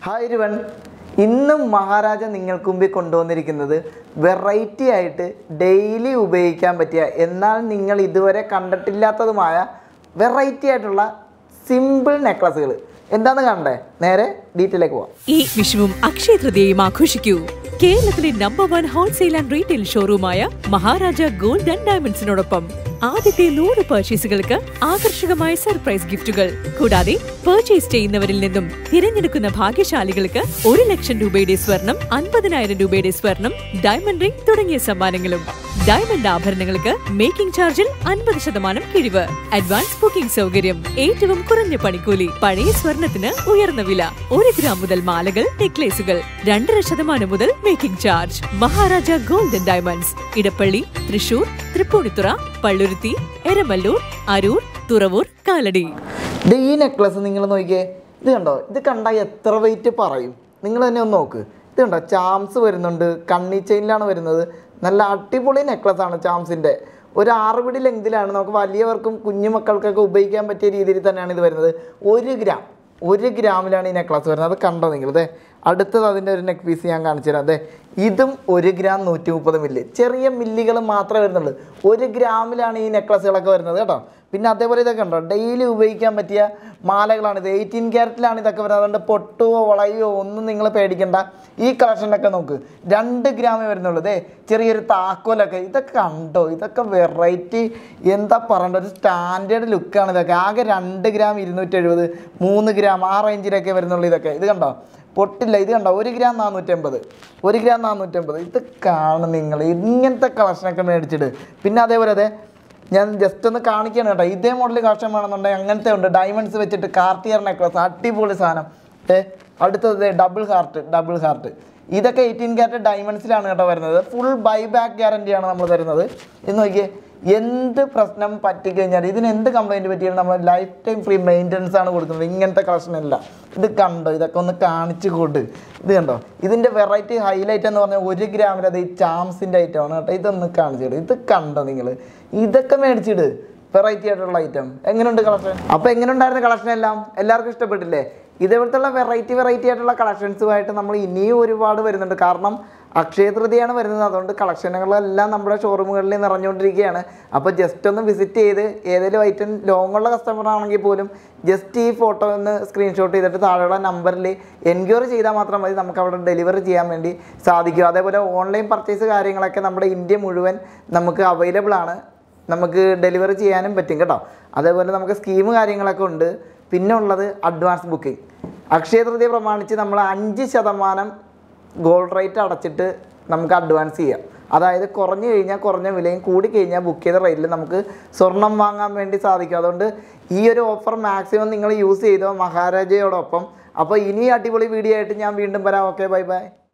hi ഇരുവൻ ഇന്നും മഹാരാജ നിങ്ങൾക്ക് മുമ്പിൽ കൊണ്ടുവന്നിരിക്കുന്നത് വെറൈറ്റി ആയിട്ട് ഡെയിലി ഉപയോഗിക്കാൻ പറ്റിയ എന്നാൽ നിങ്ങൾ ഇതുവരെ കണ്ടിട്ടില്ലാത്തതുമായ വെറൈറ്റി ആയിട്ടുള്ള സിമ്പിൾ നെക്ലസുകൾ എന്താന്ന് കാണണ്ടേ നേരെ ഡീറ്റെയിലേക്ക് പോവാം ഈ വിഷുവും അക്ഷയ തൃതീയയും ആഘോഷിക്കൂ കേരളത്തിലെ number one wholesale and retail ഷോറൂമായ മഹാരാജ ഗോൾഡ് ആൻഡ് ഡയമണ്ട്സിനോടൊപ്പം ആദ്യത്തെ നൂറ് പർച്ചേസുകൾക്ക് ആകർഷകമായ സർപ്രൈസ് ഗിഫ്റ്റുകൾ കൂടാതെ പർച്ചേസ് ചെയ്യുന്നവരിൽ നിന്നും തിരഞ്ഞെടുക്കുന്ന ഭാഗ്യശാലികൾക്ക് ഒരു ലക്ഷം രൂപയുടെ സ്വർണം അൻപതിനായിരം രൂപയുടെ സ്വർണം ഡയമണ്ട് റിംഗ് തുടങ്ങിയ സമ്മാനങ്ങളും ഡയമണ്ട് ആഭരണങ്ങൾക്ക് മേക്കിംഗ് ചാർജിൽ അൻപത് ശതമാനം കിഴിവ് അഡ്വാൻസ് ബുക്കിംഗ് സൗകര്യം ഏറ്റവും കുറഞ്ഞ പണിക്കൂലി പഴയ സ്വർണത്തിന് ഉയർന്ന വില ഒരു ഗ്രാം മുതൽ മാലകൾ നെക്ലേസുകൾ രണ്ടര ശതമാനം മുതൽ making charge Maharaja golden diamonds Edappally Thrissur Tripunithura Palluruthy Eramalloor Aroor Thuravoor Kalady ഇത് ഈ നെക്ലസ് നിങ്ങൾ നോക്കിയേ ഇത് കണ്ടോ ഇത് കണ്ടാൽ എത്ര വെയിറ്റ് പറയും നിങ്ങൾ തന്നെ ഒന്ന് നോക്ക് ഇത് കണ്ടോ ചാംസ് വരുന്നുണ്ട് കണ്ണി ചെയിനിലാണ് വരുന്നത് നല്ല അടിപൊളി നെക്ലസ് ആണ് ചാംസിൻ്റെ ഒരു ആറ് പിടി ലെങ്തിലാണ് നമുക്ക് വലിയവർക്കും കുഞ്ഞു മക്കൾക്കൊക്കെ ഉപയോഗിക്കാൻ പറ്റിയ രീതിയിൽ തന്നെയാണ് ഇത് വരുന്നത് ഒരു ഗ്രാം ഒരു ഗ്രാമിലാണ് ഈ നെക്ലസ് വരുന്നത് അത് കണ്ടോ നിങ്ങൾ അതെ അടുത്തത് അതിൻ്റെ ഒരു നെക്ക് പീസ് ഞാൻ കാണിച്ചു തരാം അതെ ഇതും ഒരു ഗ്രാം നൂറ്റി മുപ്പത് മില്ലി ചെറിയ മില്ലികൾ മാത്രമേ വരുന്നുള്ളൂ ഒരു ഗ്രാമിലാണ് ഈ നെക്ലസുകളൊക്കെ വരുന്നത് കേട്ടോ പിന്നെ അതേപോലെ ഇതൊക്കെ ഉണ്ടോ ഡെയിലി ഉപയോഗിക്കാൻ പറ്റിയ മാലകളാണ് ഇത് എയ്റ്റീൻ ക്യാരറ്റിലാണ് ഇതൊക്കെ വരുന്നത് അതുകൊണ്ട് പൊട്ടുവോ വളയോ ഒന്നും നിങ്ങൾ പേടിക്കണ്ട ഈ കളക്ഷനിലൊക്കെ നോക്ക് രണ്ട് ഗ്രാമേ വരുന്നുള്ളൂ ഇതേ ചെറിയൊരു താക്കോലൊക്കെ ഇതൊക്കെ കണ്ടോ ഇതൊക്കെ വെറൈറ്റി എന്താ പറയണ്ട ഒരു സ്റ്റാൻഡേർഡ് ലുക്കാണ് ഇതൊക്കെ ആകെ രണ്ട് ഗ്രാം ഇരുന്നൂറ്റി എഴുപത് മൂന്ന് ഗ്രാം ആ റേഞ്ചിലൊക്കെ വരുന്നുള്ളൂ ഇതൊക്കെ ഇത് കണ്ടോ പൊട്ടില്ല ഇത് കണ്ടോ ഒരു ഗ്രാം നാനൂറ്റമ്പത് ഒരു ഗ്രാം നാനൂറ്റമ്പത് ഇത് കാണും നിങ്ങൾ ഇങ്ങനത്തെ കളക്ഷനൊക്കെ മേടിച്ചിട്ട് പിന്നെ അതേപോലെ അതെ ഞാൻ ജസ്റ്റ് ഒന്ന് കാണിക്കുകയാണ് കേട്ടോ ഇതേ മോഡൽ കളക്ഷൻ വേണമെന്നുണ്ടെങ്കിൽ അങ്ങനത്തെ ഉണ്ട് ഡയമണ്ട്സ് വെച്ചിട്ട് കാർട്ടിയർ നെക്ലസ് അടിപൊളി സാധനം ഏ അടുത്തത് ഡബിൾ ഹാർട്ട് ഡബിൾ ഹാർട്ട് ഇതൊക്കെ എയ്റ്റീൻ ക്യാരറ്റ് ഡയമണ്ട്സിലാണ് കേട്ടോ വരുന്നത് ഫുൾ ബൈ ബാക്ക് ഗ്യാരണ്ടിയാണ് നമ്മൾ തരുന്നത് ഇത് നോക്കിയേ എന്ത് പ്രശ്നം പറ്റിക്കഴിഞ്ഞാൽ ഇതിന് എന്ത് കംപ്ലൈൻറ്റ് പറ്റിയാലും നമ്മൾ ലൈഫ് ടൈം ഫ്രീ മെയിൻ്റനൻസ് ആണ് കൊടുക്കുന്നത് ഇങ്ങനത്തെ കളക്ഷൻ അല്ല ഇത് കണ്ടോ ഇതൊക്കെ ഒന്ന് കാണിച്ചു കൂട്ട് ഇത് കണ്ടോ ഇതിൻ്റെ വെറൈറ്റി ഹൈലൈറ്റ് എന്ന് പറഞ്ഞാൽ ഒരു ഗ്രാമിൽ അത് ഈ ചാംസിൻ്റെ ഐറ്റമാണ് കേട്ടോ ഇതൊന്ന് കാണിച്ചിട് ഇത് കണ്ടോ നിങ്ങൾ ഇതൊക്കെ മേടിച്ചിട് വെറൈറ്റി ആയിട്ടുള്ള ഐറ്റം എങ്ങനെയുണ്ട് കളക്ഷൻ അപ്പോൾ എങ്ങനെ ഉണ്ടായിരുന്ന കളക്ഷൻ എല്ലാം എല്ലാവർക്കും ഇഷ്ടപ്പെട്ടില്ലേ ഇതേപോലത്തുള്ള വെറൈറ്റി വെറൈറ്റി ആയിട്ടുള്ള കളക്ഷൻസുമായിട്ട് നമ്മൾ ഇനിയും ഒരുപാട് വരുന്നുണ്ട് കാരണം അക്ഷയ തൃതിയാണ് വരുന്നത് അതുകൊണ്ട് കളക്ഷനുകളെല്ലാം നമ്മുടെ ഷോറൂമുകളിൽ നിറഞ്ഞുകൊണ്ടിരിക്കുകയാണ് അപ്പോൾ ജസ്റ്റ് ഒന്ന് വിസിറ്റ് ചെയ്ത് ഏതെങ്കിലും ഐറ്റം ലോങ് ഉള്ള കസ്റ്റമർ ആണെങ്കിൽ പോലും ജസ്റ്റ് ഈ ഫോട്ടോ ഒന്ന് സ്ക്രീൻഷോട്ട് ചെയ്തിട്ട് താഴെയുള്ള നമ്പറിൽ എൻക്വയറി ചെയ്താൽ മാത്രം മതി നമുക്ക് അവിടെ ഡെലിവറി ചെയ്യാൻ വേണ്ടി സാധിക്കും അതേപോലെ ഓൺലൈൻ പർച്ചേസ് കാര്യങ്ങളൊക്കെ നമ്മുടെ ഇന്ത്യ മുഴുവൻ നമുക്ക് അവൈലബിൾ ആണ് നമുക്ക് ഡെലിവറി ചെയ്യാനും പറ്റും കേട്ടോ അതേപോലെ നമുക്ക് സ്കീം കാര്യങ്ങളൊക്കെ ഉണ്ട് പിന്നെ ഉള്ളത് അഡ്വാൻസ് ബുക്കിംഗ് അക്ഷയ തൃതീയ പ്രമാണിച്ച് നമ്മൾ അഞ്ച് ശതമാനം ഗോൾഡ് റേറ്റ് അടച്ചിട്ട് നമുക്ക് അഡ്വാൻസ് ചെയ്യാം അതായത് കുറഞ്ഞു കഴിഞ്ഞാൽ കുറഞ്ഞ വിലയും കൂടി കഴിഞ്ഞാൽ ബുക്ക് ചെയ്ത റേറ്റിൽ നമുക്ക് സ്വർണം വാങ്ങാൻ വേണ്ടി സാധിക്കും അതുകൊണ്ട് ഈ ഒരു ഓഫർ മാക്സിമം നിങ്ങൾ യൂസ് ചെയ്തോ മഹാരാജയോടൊപ്പം അപ്പോൾ ഇനി അടിപൊളി വീഡിയോ ആയിട്ട് ഞാൻ വീണ്ടും വരാം ഓക്കെ ബൈ ബൈ